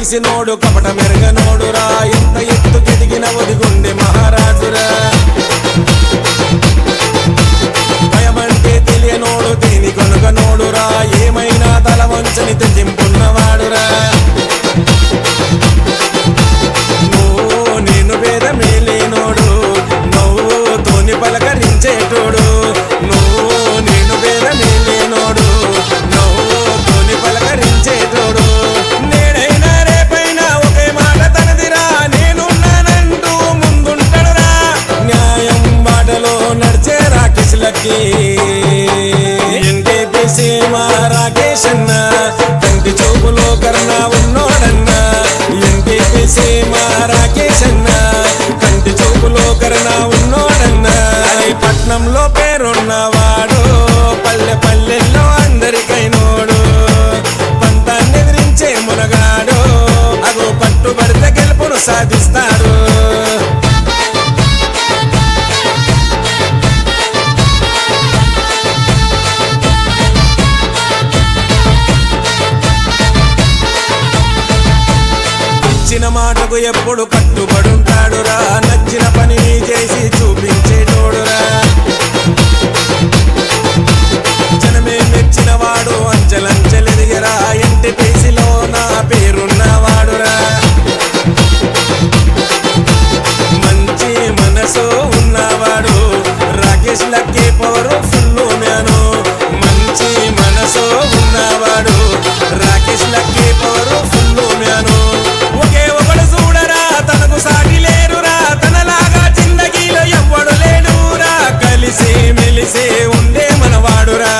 తెలిసినోడు కపట మెరగనోడురా ఎంత ఎత్తు ఎదిగిన ఒదిగుండే మహారాజురా భయమంటే తెలియనోడు దేని కొనుగనోడురా ఏమైనా తల వంచని తెచ్చింపున్నవాడురా నువ్వు నేను భేదమే లేనోడు నువ్వు తోని పలకరించేటోడు నువ్వు నేను భేదమే లేనోడు నువ్వు తోని పలకరించేటోడు నేడైనా రేపైనా ఒకే మాట తనదిరా నేనున్నానంటూ ముందుంటాడురా న్యాయం బాటలో నడిచే రాకేష్ లక్కి ఎన్టీపీసీ మా రాకేష్ అన్న కంటి చూపులో కరుణ ఉన్నోడన్న ఎన్టీపీసీ మా రాకేష్ అన్న కంటి చూపులో కరుణ ఉన్నోడన్న అరే పట్నంలో పేరున్నవాడు పల్లె పల్లెల్లో అందరికైనోడు పంతాన్ని ఎదిరించే మునగాడు అగో పట్టుబడితే గెలుపును సాధిస్తాడు ఇచ్చిన మాటకు ఎప్పుడు కట్టుబడుంటాడురా నచ్చిన పని చేసి చూపించేటోడురా జనమే మెచ్చిన వాడు అంచెలంచెలెదిగరా ఇంటి పేసిలో నా పేరున్నవాడురా మంచి మనసు ఉన్నవాడు రాకేష్ లక్కే పవరు ఫుల్లు మ్యాను మంచి మనసు ఉన్నవాడు రాకేష్ లక్కే పవరు ఫుల్లు మ్యాను ఒకే ఒకడు చూడరా తనకు సాటి లేరురా తనలాగా జిందగీలో ఎవ్వడు లేడురా కలిసి మెలిసి ఉండే మనవాడురా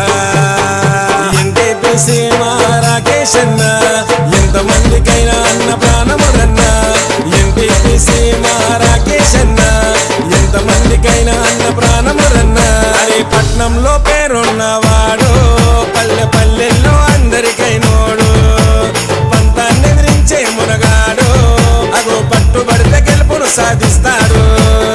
ఎంటే పిసి మా రాకేష్ అన్న ఎంతమందికైనా అన్న ప్రాణమురన్నా ఎంటే పిసి మా రాకేష్ అన్న ఎంతమందికైనా అన్న ప్రాణమురన్నా అరే పట్నంలో పేరున్నవాడు పల్లె పల్లెల్లో అందరికైనోడు పంతాన్ని ఎదిరించే మునగాడు అగో పట్టుబడితే గెలుపును సాధిస్తాడు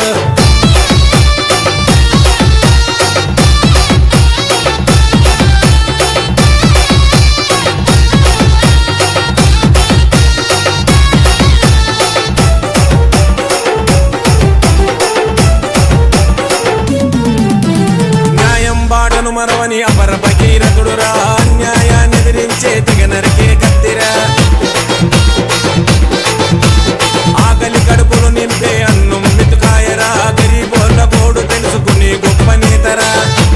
న్యాయం బాటను మరవని అపర భగీరథుడురా అన్యాయాన్ని ఎదిరించే తెగ నరికే కత్తిరా ఆకలి కడుపును నింపే అన్నం మెతుకాయరా గరీబోళ్ళ కోడు తెలుసుకుని గొప్ప నేతరా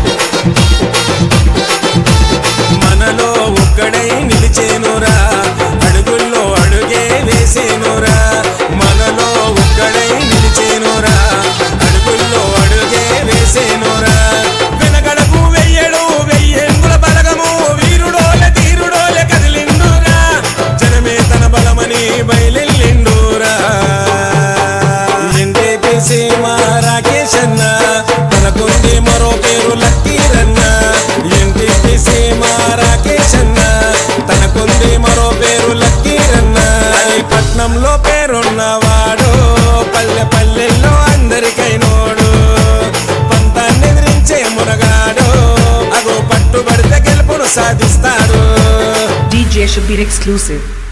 మనలో ఒక్కడై నిలిచేనురా అడుగుల్లో అడుగే వేసేనురా మనలో ఒక్కడై నిలిచేనురా అడుగుల్లో అడుగే వేసేనురా వెనకడకు వెయ్యడు వెయ్యేంగుల బలగము వీరుడోలె తీరుడోలె కదిలిండురా జనమే తన బలమని బయలెల్లిండురా ఎంటే పిసి మా రాకేష్ అన్న తనకుంది మరో పేరు లక్కీరన్న ఎంటే పిసి మా రాకేష్ అన్న తనకుంది మరో పేరు లక్కీరన్న అని పట్నంలో పేరున్నవాడు పల్లె పల్లెల్లో అందరికైనోడు పంతాన్ని ఎదిరించే మునగాడు అగో పట్టుబడితే గెలుపును సాధిస్తాడు DJ Shabir exclusive.